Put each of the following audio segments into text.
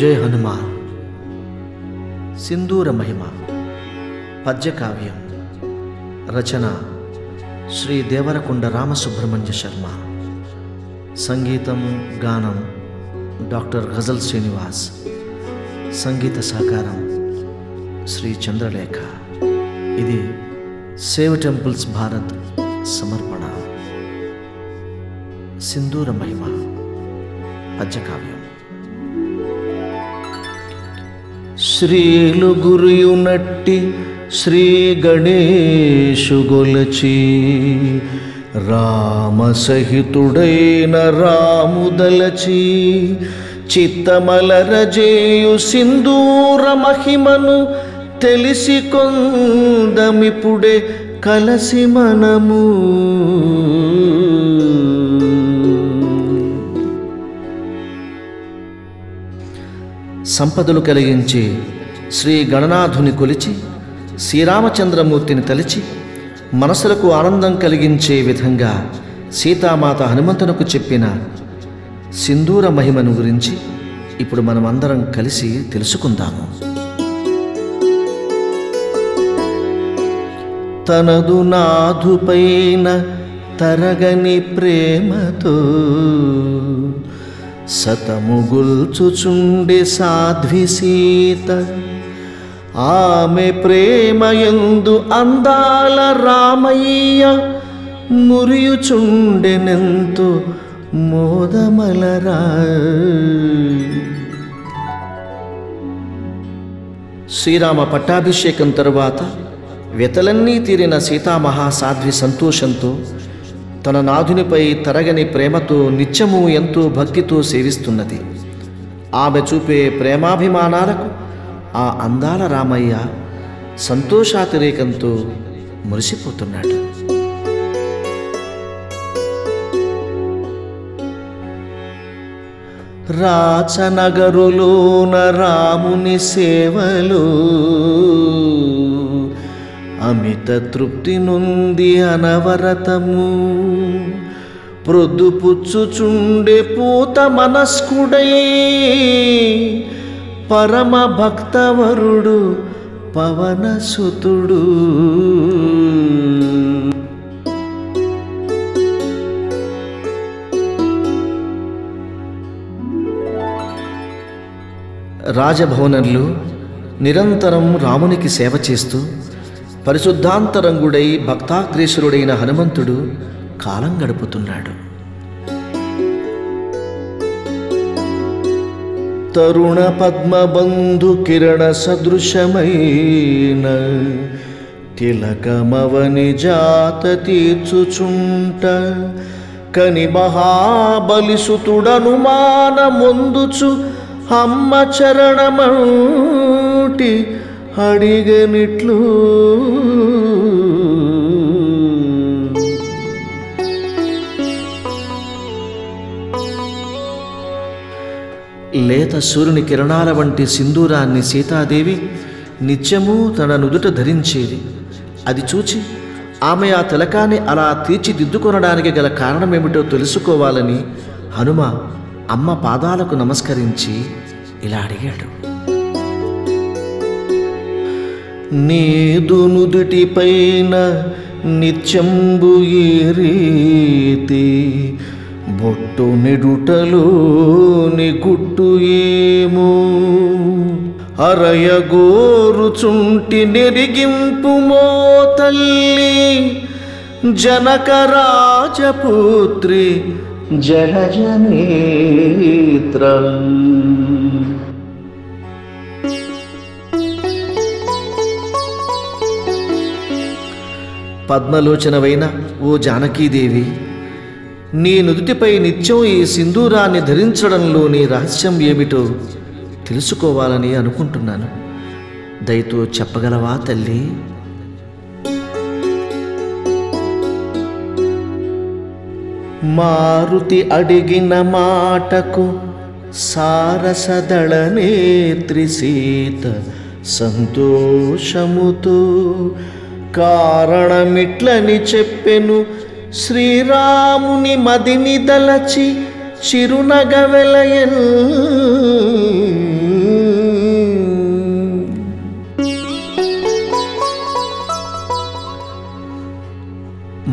జై హనుమాన్ సింధూర మహిమ పద్యకావ్యం రచన శ్రీ దేవరకొండ రామసుబ్రహ్మణ్య శర్మ సంగీతం గానం డాక్టర్ గజల్ శ్రీనివాస్ సంగీత సహకారం శ్రీ చంద్రలేఖ ఇది సేవ్ టెంపుల్స్ భారత్ సమర్పణ సింధూర మహిమ పద్యకావ్యం శ్రీలు గురియునట్టి శ్రీ గణేశు గొలచి రామసహితుడైన రాముదలచి చిత్తమలరజేయు సింధూర మహిమను తెలిసి కొందమిపుడే కలసి మనము సంపదలు కలిగించి శ్రీ గణనాథుని కొలిచి శ్రీరామచంద్రమూర్తిని తలిచి మనసులకు ఆనందం కలిగించే విధంగా సీతామాత హనుమంతునకు చెప్పిన సింధూర మహిమను గురించి ఇప్పుడు మనం అందరం కలిసి తెలుసుకుందాము తనదు నాథుపైన తరగని ప్రేమతో సతముగుల్చుచుండే సాధ్వి సీత ఆమె ప్రేమయందు అందాల రామయ్య మురియుచుండెనెంతో మోదమలరా శ్రీరామ పట్టాభిషేకం తరువాత వ్యతలన్నీ తీరిన సీతామహాసాధ్వి సంతోషంతో తన నాథునిపై తరగని ప్రేమతో నిత్యము ఎంతో భక్తితో సేవిస్తున్నది ఆమె చూపే ప్రేమాభిమానాలకు ఆ అందాల రామయ్య సంతోషాతిరేకంతో మురిసిపోతున్నాడు రాచనగరులోన రాముని సేవలు అమిత తృప్తి నుండి అనవరతము ప్రొద్దుపుచ్చుచుండే పూత మనస్కుడై పరమ భక్తవరుడు పవనసుతుడు రాజభవనంలో నిరంతరం రామునికి సేవ చేస్తూ పరిశుద్ధాంతరంగుడై భక్తాగ్రేసురుడైన హనుమంతుడు కాలం గడుపుతున్నాడు తరుణ పద్మబంధు కిరణ సదృశమైన తిలకమవని జాత తీర్చుచుంట కని మహాబలిసుతుడనుమాన ముందుచు అమ్మ చరణమంటి అడిగనిట్లు లేత సూర్యుని కిరణాల వంటి సింధూరాన్ని సీతాదేవి నిత్యము తన నుదుట ధరించేది అది చూచి ఆమె ఆ తిలకాన్ని అలా తీర్చిదిద్దుకొనడానికి గల కారణమేమిటో తెలుసుకోవాలని హనుమ అమ్మ పాదాలకు నమస్కరించి ఇలా అడిగాడు నీదు నుదుటిపైన నిత్యంబు ఈ రీతి బొట్టు నిడుటలోని గుట్టు ఏమో అరయగోరుచుంటి నెరిగింపు మో తల్లి జనక రాజపుత్రి జలజనేత్రం పద్మలోచనవైన ఓ జానకీదేవి నీ నుదుటిపై నిత్యం ఈ సింధూరాన్ని ధరించడంలోని రహస్యం ఏమిటో తెలుసుకోవాలని అనుకుంటున్నాను దయతో చెప్పగలవా తల్లి మారుతి అడిగిన మాటకు సారసదళ నేత్రి సీత సంతోషముతో కారణమిట్లని చెప్పెను శ్రీరాముని మదిని దలచి చిరునగ వెలయన్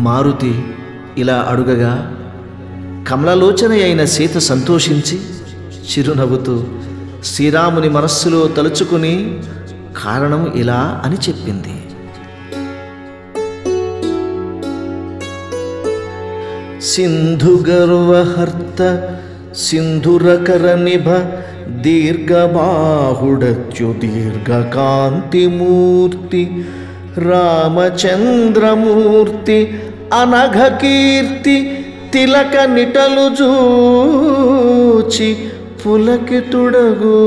మారుతి ఇలా అడుగగా కమలలోచన అయిన సీత సంతోషించి చిరునవ్వుతూ శ్రీరాముని మనస్సులో తలుచుకుని కారణం ఇలా అని చెప్పింది సింధుగర్వహర్త సింధురకర నిభ దీర్ఘబాహుడత్యు దీర్ఘకాంతిమూర్తి రామచంద్రమూర్తి అనఘ కీర్తి తిలక నిటలు జూచి పులకితుడగు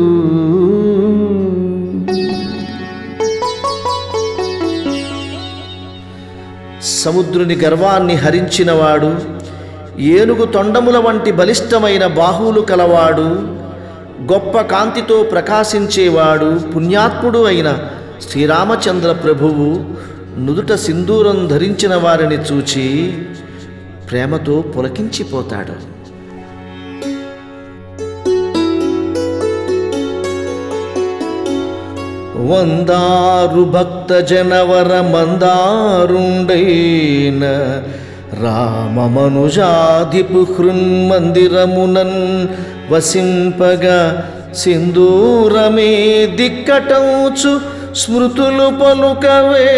సముద్రుని గర్వాన్ని హరించినవాడు ఏనుగు తొండముల వంటి బలిష్టమైన బాహువులు కలవాడు గొప్ప కాంతితో ప్రకాశించేవాడు పుణ్యాత్ముడు అయిన శ్రీరామచంద్ర ప్రభువు నుదుట సింధూరం ధరించిన వారిని చూచి ప్రేమతో పులకించిపోతాడు వందారు భక్త జనవర మందారుండైన రామమనుజాధిపు హృన్మందిరమునన్ వసింపగా సింధూరమే దిక్కటంచు స్మృతులు పలుకవే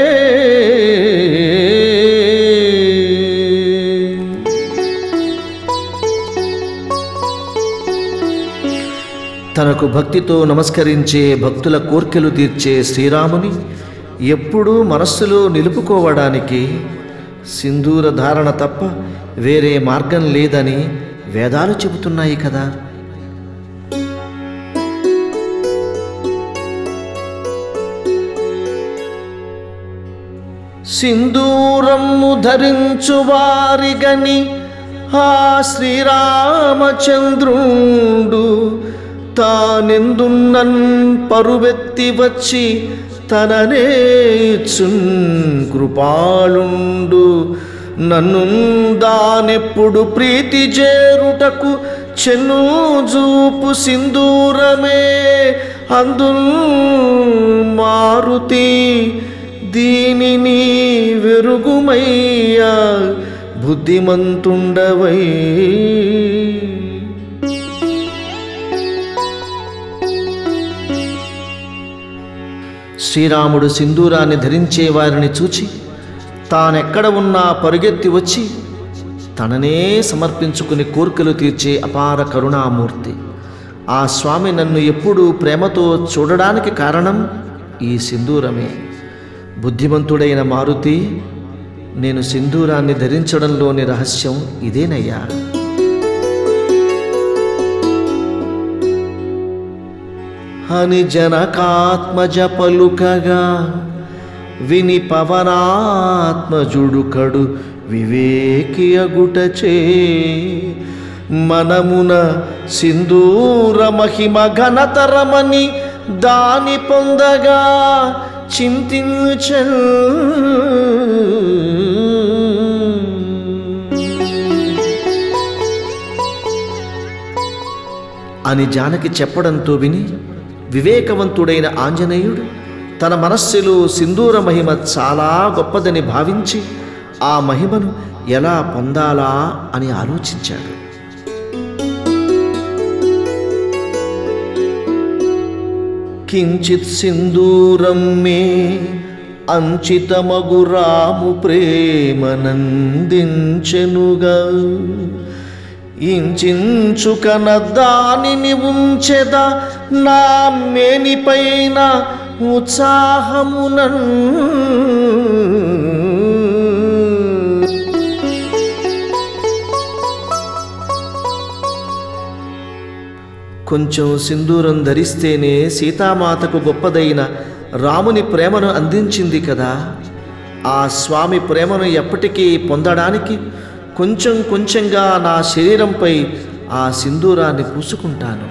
తనకు భక్తితో నమస్కరించే భక్తుల కోర్కెలు తీర్చే శ్రీరాముని ఎప్పుడూ మనస్సులో నిలుపుకోవడానికి సింధూర ధారణ తప్ప వేరే మార్గం లేదని వేదాలు చెబుతున్నాయి కదా సింధూరము ధరించు వారిగని ఆ శ్రీరామచంద్రుండు తానెందున్నన్ పరువెత్తి వచ్చి తననేచున్ కృపాళుండు నన్ను దానెప్పుడు ప్రీతి చేరుటకు చెన్ను చూపు సింధూరమే అందున్ మారుతి దీనిని వెరుగుమయ్యా బుద్ధిమంతుండవై శ్రీరాముడు సింధూరాన్ని ధరించే వారిని చూచి తానెక్కడ ఉన్నా పరుగెత్తి వచ్చి తననే సమర్పించుకుని కోర్కెలు తీర్చే అపార కరుణామూర్తి ఆ స్వామి నన్ను ఎప్పుడూ ప్రేమతో చూడడానికి కారణం ఈ సింధూరమే బుద్ధిమంతుడైన మారుతి నేను సింధూరాన్ని ధరించడంలోని రహస్యం ఇదేనయ్యా అని జనకాత్మజ పలుకగా విని పవనాత్మజుడుకడు వివేకియగుటచే మనమున సింధూర మహిమ ఘనతరమని దాని పొందగా చింతించన్ అని జానకి చెప్పడంతో విని వివేకవంతుడైన ఆంజనేయుడు తన మనస్సులో సింధూర మహిమ చాలా గొప్పదని భావించి ఆ మహిమను ఎలా పొందాలా అని ఆలోచించాడు కించిత్ సింధూరం మే అంచితమగు రాము ప్రేమనందించెనుగా ఇంచుకన దానిని ఉంచెద నా మేనిపైన ఉత్సాహమునన్ కొంచెం సింధూరం ధరిస్తేనే సీతామాతకు గొప్పదైన రాముని ప్రేమను అందించింది కదా ఆ స్వామి ప్రేమను ఎప్పటికీ పొందడానికి కొంచెం కొంచెంగా నా శరీరంపై ఆ సింధూరాన్ని పూసుకుంటాను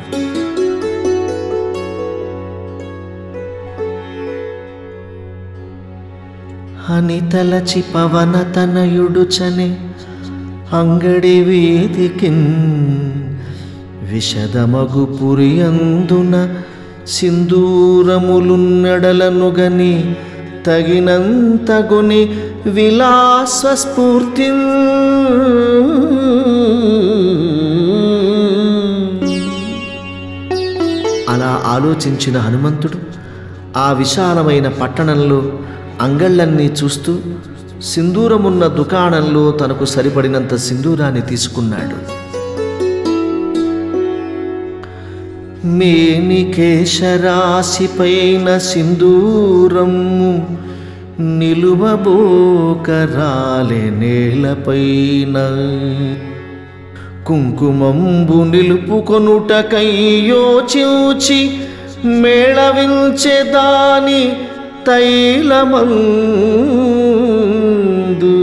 అని తలచి పవన తనయుడుచని అంగడి వీధికిన్ విషదమగు పురియందున సింధూరములున్నడలను గని తగినంతగుని విలాస్వస్ఫూర్తి అలా ఆలోచించిన హనుమంతుడు ఆ విశాలమైన పట్టణంలో అంగళ్ళన్నీ చూస్తూ సింధూరమున్న దుకాణంలో తనకు సరిపడినంత సింధూరాన్ని తీసుకున్నాడు మేనికేశరాశిపైన సింధూరము నిలువబోకరాలె నేలపైన కుంకుమంబు నిలుపుకొనుటకై యోచించి మేళవించె దాని తైలమందు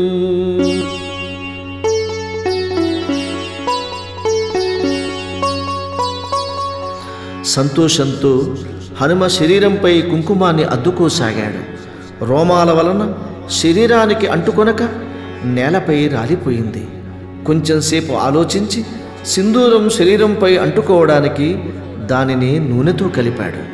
సంతోషంతో హనుమ శరీరంపై కుంకుమాన్ని అద్దుకోసాగాడు రోమాల వలన శరీరానికి అంటుకొనక నేలపై రాలిపోయింది కొంచెంసేపు ఆలోచించి సింధూరం శరీరంపై అంటుకోవడానికి దానిని నూనెతో కలిపాడు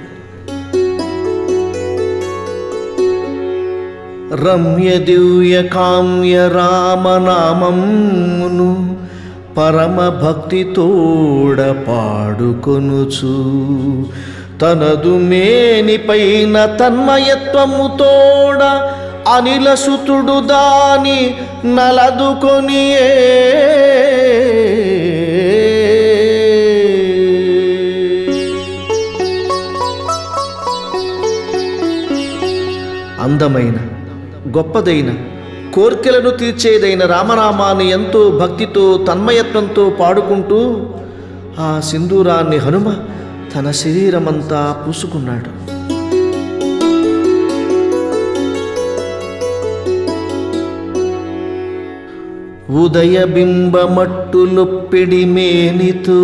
రమ్య దివ్య కామ్య రామనామమును పరమ భక్తితోడ పాడుకొనుచు తనదు మేనిపైన తన్మయత్వముతోడ అనిలసుతుడు దాని నలదుకొనియే అందమైన గొప్పదైన కోర్కెలను తీర్చేదైన రామనామాన్ని ఎంతో భక్తితో తన్మయత్వంతో పాడుకుంటూ ఆ సింధూరాన్ని హనుమ తన శరీరమంతా పూసుకున్నాడు ఉదయ బింబమట్టులొప్పిడి మేనితో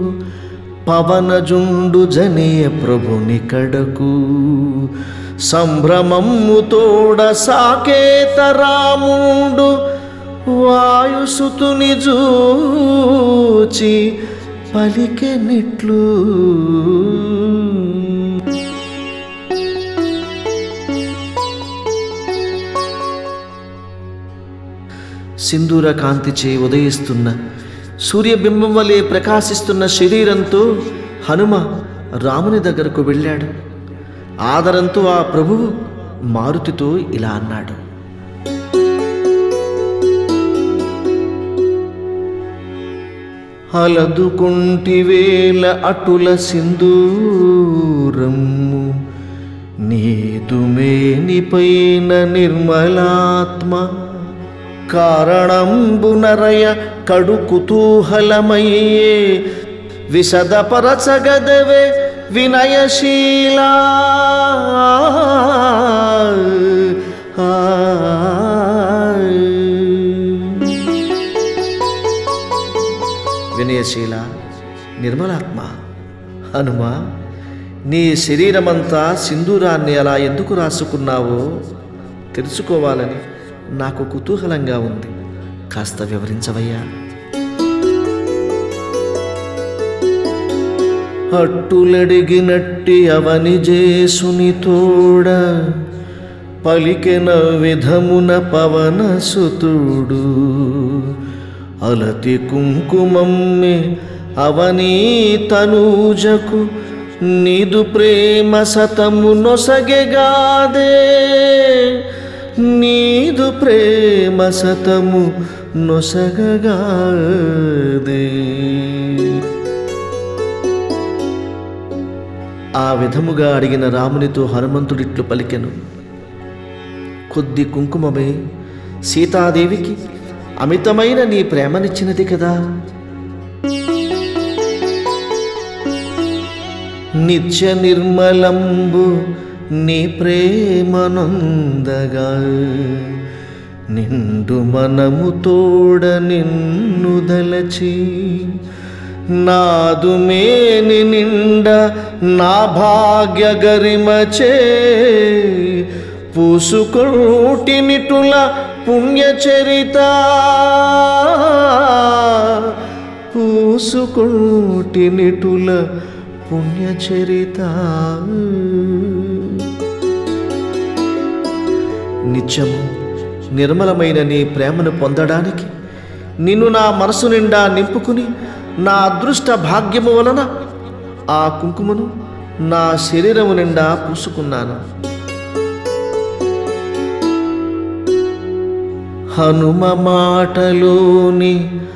పవనజుండు జనేయ ప్రభుని కడకు సంభ్రమము తోడ సాకేత రాముండు వాయుసుతుని జూచి పలికెనిట్లు సింధూర కాంతిచే ఉదయిస్తున్న సూర్యబింబం వలె ప్రకాశిస్తున్న శరీరంతో హనుమ రాముని దగ్గరకు వెళ్ళాడు ఆదరంతో ఆ ప్రభువు మారుతితో ఇలా అన్నాడు అలదుకుంటివేల అటుల సింధూరము నీదుమేనిపైన నిర్మలాత్మ కారణంబునరయ కడు కుతూహలమయ్యే విశదపరచగదవే వినయశీలా వినయశీల నిర్మలాత్మ హనుమ నీ శరీరమంతా సింధూరాన్ని అలా ఎందుకు రాసుకున్నావో తెలుసుకోవాలని నాకు కుతూహలంగా ఉంది కాస్త వివరించవయ్యా అట్టులడిగినట్టి అవని జేసుని తోడ పలికెన విధమున పవన సుతుడు అలతి కుంకుమమ్మె అవనీ తనూజకు నీదు ప్రేమ సతము నొసగెగాదే నీదు ప్రేమ సతము నొసగగాదే ఆ విధముగా అడిగిన రామునితో హనుమంతుడిట్లు పలికెను కొద్ది కుంకుమమే సీతాదేవికి అమితమైన నీ ప్రేమనిచ్చినది కదా నిత్య నిర్మలంబు నీ ప్రేమనొందగా నిండు మనము తోడ నిన్ను దలచి నాదు మేని నిండ నా భాగ్య గరిమచే పూసుకోటి నిటుల పుణ్యచరిత పూసుకోటి నిటుల పుణ్యచరిత నిత్యము నిర్మలమైన నీ ప్రేమను పొందడానికి నిన్ను నా మనసు నిండా నింపుకుని నా అదృష్ట భాగ్యము వలన ఆ కుంకుమను నా శరీరము నిండా పూసుకున్నాను హనుమ మాటలోని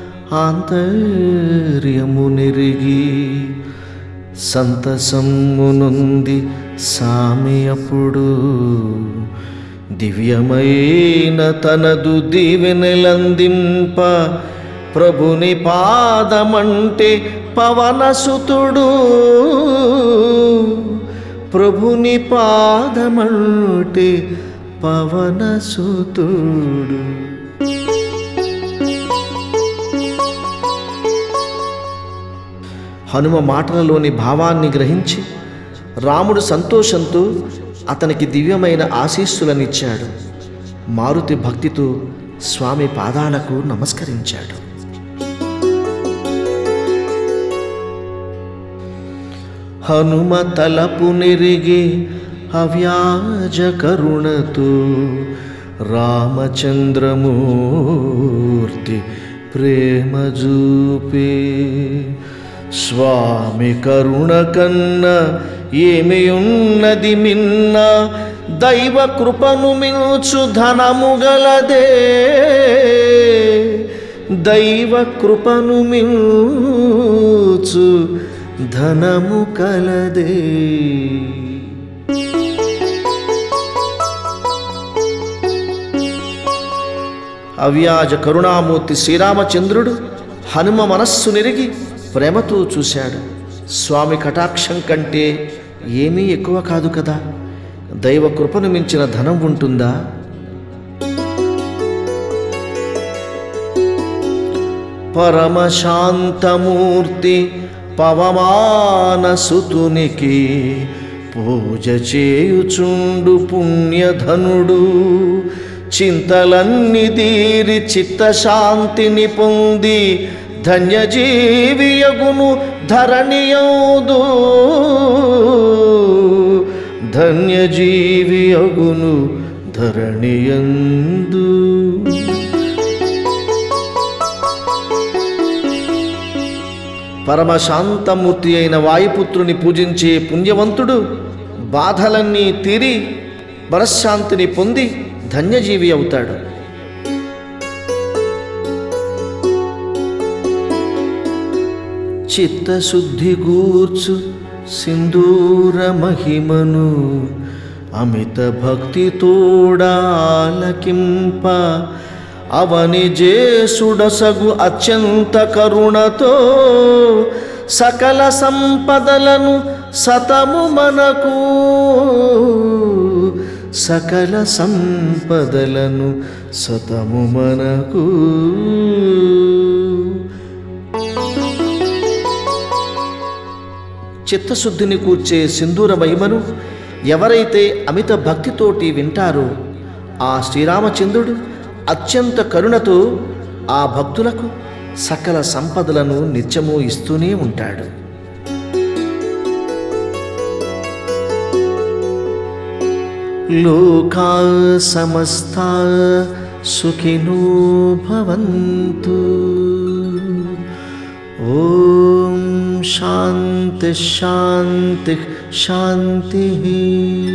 ఆంతర్యము నెరిగి సంతసమ్మునుంది సామి అప్పుడు దివ్యమైన తనదు దీవెనలందింప ప్రభుని పాదమంటే పవనసుతుడు ప్రభుని పాదమంటే పవనసుతుడు హనుమ మాటలలోని భావాన్ని గ్రహించి రాముడు సంతోషంతో అతనికి దివ్యమైన ఆశీస్సులనిచ్చాడు మారుతి భక్తితో స్వామి పాదాలకు నమస్కరించాడు హనుమ తలపు నెరిగి అవ్యాజ కరుణతో రామచంద్రమూర్తి ప్రేమ చూపే స్వామి కరుణ కన్న ఏమియున్నది మిన్న దైవ కృపను మిల్చు ధనము గలదే దైవ కృపను మిల్చు ధనము కలదే అవ్యాజ కరుణామూర్తి శ్రీరామచంద్రుడు హనుమ మనస్సు నెరిగి ప్రేమతో చూశాడు స్వామి కటాక్షం కంటే ఏమీ ఎక్కువ కాదు కదా దైవ కృపను మించిన ధనం ఉంటుందా పరమశాంతమూర్తి పవమానసుతునికి పూజ చేయుచుండు పుణ్యధనుడు చింతలన్ని తీరి చిత్తశాంతిని పొంది ధన్యజీవియగును ధరణియౌదు ధన్యజీవియగును ధరణియందు పరమశాంతమూర్తి అయిన వాయుపుత్రుని పూజించే పుణ్యవంతుడు బాధలన్నీ తీరి మనశ్శాంతిని పొంది ధన్యజీవి అవుతాడు చిత్తశుద్ధి గూర్చు సింధూర మహిమను అమిత భక్తి తోడాలకింప అవని జేసుడసగు అత్యంత కరుణతో సకల సంపదలను సతము మనకు సకల సంపదలను సతము మనకు చిత్తశుద్ధిని కూర్చే సింధూర మహిమను ఎవరైతే అమిత భక్తితోటి వింటారో ఆ శ్రీరామచంద్రుడు అత్యంత కరుణతో ఆ భక్తులకు సకల సంపదలను నిత్యము ఇస్తూనే ఉంటాడు లోకా సమస్తా సుఖినో భవంతు ఓం శాంతి శాంతి శాంతి